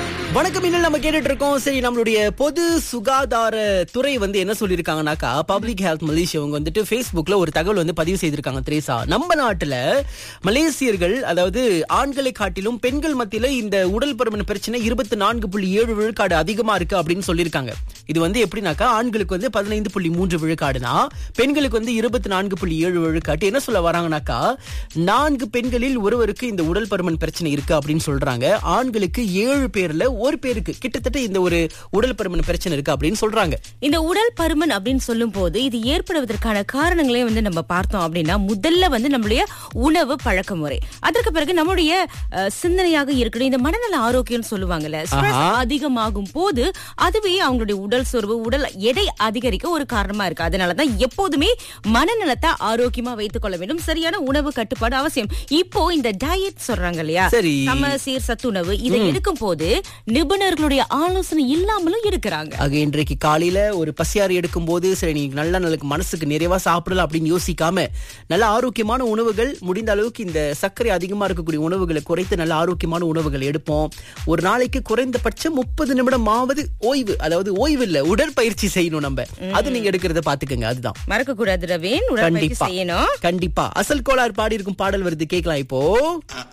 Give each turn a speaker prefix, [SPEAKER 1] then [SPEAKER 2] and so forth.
[SPEAKER 1] வணக்கம் இன்னும் நம்ம கேட்டுட்டு இருக்கோம் சரி நம்மளுடைய பொது சுகாதார துறை வந்து என்ன சொல்லியிருக்காங்கனாக்கா பப்ளிக் ஹெல்த் மலேசியா அவங்க வந்துட்டு Facebookல ஒரு தகவல் வந்து பதிவு செய்திருக்காங்க திரேசா நம்ம நாட்டுல மலேசியர்கள் அதாவது ஆண்களை காட்டிலும் பெண்கள் மத்தியில இந்த உடல் பருமன் பிரச்சனை இருபத்தி நான்கு புள்ளி ஏழு விழுக்காடு அதிகமா இருக்கு அப்படின்னு சொல்லியிருக்காங்க இது வந்து எப்படின்னாக்கா ஆண்களுக்கு வந்து பதினைந்து புள்ளி மூன்று விழுக்காடுனா பெண்களுக்கு வந்து இருபத்தி நான்கு புள்ளி ஏழு விழுக்காட்டு என்ன சொல்ல வராங்கனாக்கா நான்கு பெண்களில் ஒருவருக்கு இந்த உடல் பருமன் பிரச்சனை இருக்கு அப்படின்னு சொல்றாங்க ஆண்களுக்கு ஏழு பேர்ல ஒரு பேருக்கு கிட்டத்தட்ட இந்த ஒரு உடல் பருமன் பிரச்சனை இருக்கு அப்படின்னு சொல்றாங்க
[SPEAKER 2] இந்த உடல் பருமன் அப்படின்னு சொல்லும் போது இது ஏற்படுவதற்கான காரணங்களே வந்து நம்ம பார்த்தோம் அப்படின்னா முதல்ல வந்து நம்மளுடைய உணவு பழக்க முறை அதற்கு பிறகு நம்மளுடைய அஹ், சிந்தனையாக இருக்கணும் இந்த மனநல ஆரோக்கியம்னு சொல்லுவாங்கல்ல ஸ்ட்ரெஸ் அதிகமாகும் போது அதுவே அவங்களுடைய உடல் சோர்வு உடல் எடை அதிகரிக்க ஒரு காரணமா இருக்கு அதனாலதான் எப்போதுமே மனநலத்தை ஆரோக்கியமா வைத்துக் கொள்ள வேண்டும் சரியான உணவு கட்டுப்பாடு அவசியம் இப்போ இந்த டயட் சொல்றாங்க இல்லையா
[SPEAKER 1] சரி.
[SPEAKER 2] சம சீர் சத்துணவு இதை எடுக்கும் போது நிபுணர்களுடைய ஆலோசனை இல்லாமலும் இருக்கிறாங்க
[SPEAKER 1] ஆக இன்றைக்கு காலையில ஒரு பசியாறு எடுக்கும் போது சரி நீ நல்ல நல்ல மனசுக்கு நிறைவா சாப்பிடலாம் அப்படின்னு யோசிக்காம நல்ல ஆரோக்கியமான உணவுகள் முடிந்த அளவுக்கு இந்த சர்க்கரை அதிகமா இருக்கக்கூடிய உணவுகளை குறைத்து நல்ல ஆரோக்கியமான உணவுகள் எடுப்போம் ஒரு நாளைக்கு குறைந்தபட்சம் முப்பது நிமிடமாவது ஓய்வு அதாவது ஓய்வு இல்ல உடற்பயிற்சி செய்யணும் நம்ம அது நீங்க எடுக்கிறத பாத்துக்கங்க அதுதான்
[SPEAKER 2] மறக்க கூடாது ரவீன் உடற்பயிற்சி
[SPEAKER 1] கண்டிப்பா
[SPEAKER 2] செய்யணும்
[SPEAKER 1] கண்டிப்பா அசல் கோளாறு பாடி இருக்கும் பாடல் வருது கேட்கலாம் இப்போ